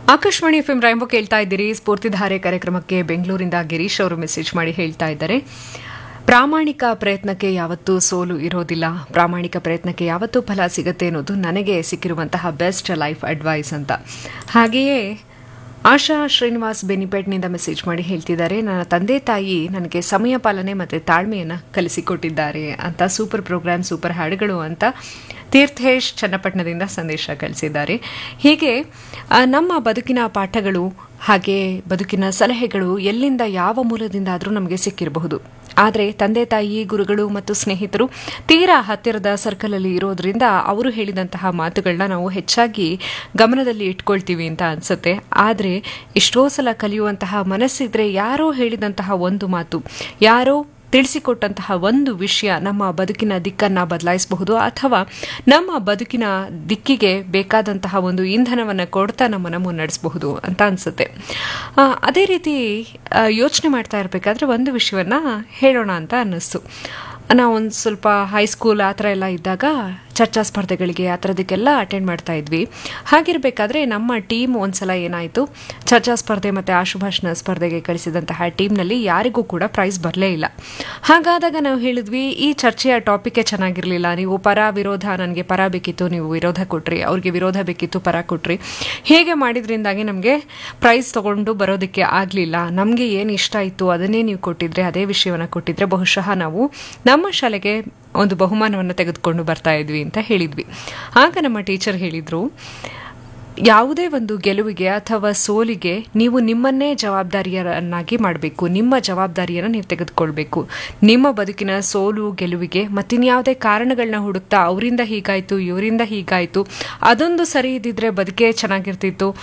Akashvani F M ರಾಯಂಬ ಕೇಳ್ತಾ ಇದ್ದೀರಿ ಸ್ಫೂರ್ತಿಧಾರೆ ಕಾರ್ಯಕ್ರಮಕ್ಕೆ ಬೆಂಗಳೂರಿಂದ ಗಿರೀಶ್ ಅವರು ಮೆಸೇಜ್ ಮಾಡಿ ಹೇಳ್ತಾ ಇದ್ದಾರೆ ಪ್ರಾಮಾಣಿಕ ಪ್ರಯತ್ನಕ್ಕೆ ಯಾವತ್ತೂ ಸೋಲು ಇರೋದಿಲ್ಲ ಪ್ರಾಮಾಣಿಕ ಪ್ರಯತ್ನಕ್ಕೆ ಯಾವತ್ತೂ ಫಲ ಸಿಗುತ್ತೆ ಅನ್ನೋದು ನನಗೆ ಸಿಕ್ಕಿರುವಂತಹ ಬೆಸ್ಟ್ ಲೈಫ್ ಅಡ್ವೈಸ್ ಅಂತ ಹಾಗೆಯೇ ಆಶಾ ಶ್ರೀನಿವಾಸ್ ಬೆನಿಪೇಟ್ನಿಂದ ಮೆಸೇಜ್ ಮಾಡಿ ಹೇಳ್ತಿದ್ದಾರೆ ನನ್ನ ತಂದೆ ತಾಯಿ ನನಗೆ ಸಮಯ ಪಾಲನೆ ಮತ್ತು ತಾಳ್ಮೆಯನ್ನು ಕಲಿಸಿಕೊಟ್ಟಿದ್ದಾರೆ ಅಂತ ಸೂಪರ್ ಪ್ರೋಗ್ರಾಮ್ ಸೂಪರ್ ಹಾಡುಗಳು ಅಂತ ತೀರ್ಥೇಶ್ ಚನ್ನಪಟ್ಟಣದಿಂದ ಸಂದೇಶ ಕಳಿಸಿದ್ದಾರೆ ಹೀಗೆ ಆ, ನಮ್ಮ ಬದುಕಿನ ಪಾಠಗಳು ಹಾಗೆ ಬದುಕಿನ ಸಲಹೆಗಳು ಎಲ್ಲಿಂದ ಯಾವ ಮೂಲದಿಂದಾದರೂ ನಮಗೆ ಸಿಕ್ಕಿರಬಹುದು ಆದರೆ ತಂದೆ ತಾಯಿ ಗುರುಗಳು ಮತ್ತು ಸ್ನೇಹಿತರು ತೀರಾ ಹತ್ತಿರದ ಸರ್ಕಲಲ್ಲಿ ಇರೋದ್ರಿಂದ ಅವರು ಹೇಳಿದಂತಹ ಮಾತುಗಳನ್ನ ನಾವು ಹೆಚ್ಚಾಗಿ ಗಮನದಲ್ಲಿ ಇಟ್ಕೊಳ್ತೀವಿ ಅಂತ ಅನ್ಸುತ್ತೆ ಆದರೆ ಎಷ್ಟೋ ಸಲ ಕಲಿಯುವಂತಹ ಮನಸ್ಸಿದ್ರೆ ಯಾರೋ ಹೇಳಿದಂತಹ ಒಂದು ಮಾತು ಯಾರೋ ತಿಳಿಸಿಕೊಟ್ಟಂತಹ ಒಂದು ವಿಷಯ ನಮ್ಮ ಬದುಕಿನ ದಿಕ್ಕನ್ನು ಬದಲಾಯಿಸಬಹುದು ಅಥವಾ ನಮ್ಮ ಬದುಕಿನ ದಿಕ್ಕಿಗೆ ಬೇಕಾದಂತಹ ಒಂದು ಇಂಧನವನ್ನು ಕೊಡ್ತಾ ನಮ್ಮನ್ನು ಮುನ್ನಡೆಸಬಹುದು ಅಂತ ಅನಿಸುತ್ತೆ ಅದೇ ರೀತಿ ಯೋಚನೆ ಮಾಡ್ತಾ ಇರಬೇಕಾದ್ರೆ ಒಂದು ವಿಷಯವನ್ನು ಹೇಳೋಣ ಅಂತ ಅನ್ನಿಸ್ತು ನಾವು ಒಂದು ಸ್ವಲ್ಪ ಹೈಸ್ಕೂಲ್ ಆ ಥರ ಎಲ್ಲ ಇದ್ದಾಗ ಚರ್ಚಾ ಸ್ಪರ್ಧೆಗಳಿಗೆ ಆ ಥರದಕ್ಕೆಲ್ಲ ಅಟೆಂಡ್ ಮಾಡ್ತಾ ಇದ್ವಿ ಹಾಗಿರಬೇಕಾದ್ರೆ ನಮ್ಮ ಟೀಮ್ ಒಂದ್ಸಲ ಏನಾಯಿತು ಚರ್ಚಾ ಸ್ಪರ್ಧೆ ಮತ್ತು ಆಶುಭಾಷಣ ಸ್ಪರ್ಧೆಗೆ ಕಳಿಸಿದಂತಹ ಟೀಮ್ನಲ್ಲಿ ಯಾರಿಗೂ ಕೂಡ ಪ್ರೈಸ್ ಬರಲೇ ಇಲ್ಲ ಹಾಗಾದಾಗ ನಾವು ಹೇಳಿದ್ವಿ ಈ ಚರ್ಚೆಯ ಟಾಪಿಕೇ ಚೆನ್ನಾಗಿರಲಿಲ್ಲ ನೀವು ಪರ ವಿರೋಧ ನನಗೆ ಪರ ಬೇಕಿತ್ತು ನೀವು ವಿರೋಧ ಕೊಟ್ರಿ ಅವ್ರಿಗೆ ವಿರೋಧ ಬೇಕಿತ್ತು ಪರ ಕೊಟ್ರಿ ಹೇಗೆ ಮಾಡಿದ್ರಿಂದಾಗಿ ನಮಗೆ ಪ್ರೈಸ್ ತಗೊಂಡು ಬರೋದಕ್ಕೆ ಆಗಲಿಲ್ಲ ನಮಗೆ ಏನು ಇಷ್ಟ ಇತ್ತು ಅದನ್ನೇ ನೀವು ಕೊಟ್ಟಿದ್ರೆ ಅದೇ ವಿಷಯವನ್ನು ಕೊಟ್ಟಿದ್ರೆ ಬಹುಶಃ ನಾವು ನಮ್ಮ ಶಾಲೆಗೆ ಒಂದು ಬಹುಮಾನವನ್ನು ತೆಗೆದುಕೊಂಡು ಬರ್ತಾ ಇದ್ವಿ ಅಂತ ಹೇಳಿದ್ವಿ ಆಗ ನಮ್ಮ ಟೀಚರ್ ಹೇಳಿದರು ಯಾವುದೇ ಒಂದು ಗೆಲುವಿಗೆ ಅಥವಾ ಸೋಲಿಗೆ ನೀವು ನಿಮ್ಮನ್ನೇ ಜವಾಬ್ದಾರಿಯನ್ನಾಗಿ ಮಾಡಬೇಕು ನಿಮ್ಮ ಜವಾಬ್ದಾರಿಯನ್ನು ನೀವು ತೆಗೆದುಕೊಳ್ಬೇಕು ನಿಮ್ಮ ಬದುಕಿನ ಸೋಲು ಗೆಲುವಿಗೆ ಮತ್ತಿನ್ಯಾವುದೇ ಕಾರಣಗಳನ್ನ ಹುಡುಕ್ತಾ ಅವರಿಂದ ಹೀಗಾಯಿತು ಇವರಿಂದ ಹೀಗಾಯಿತು ಅದೊಂದು ಸರಿ ಇದ್ದಿದ್ರೆ ಬದುಕೇ ಚೆನ್ನಾಗಿರ್ತಿತ್ತು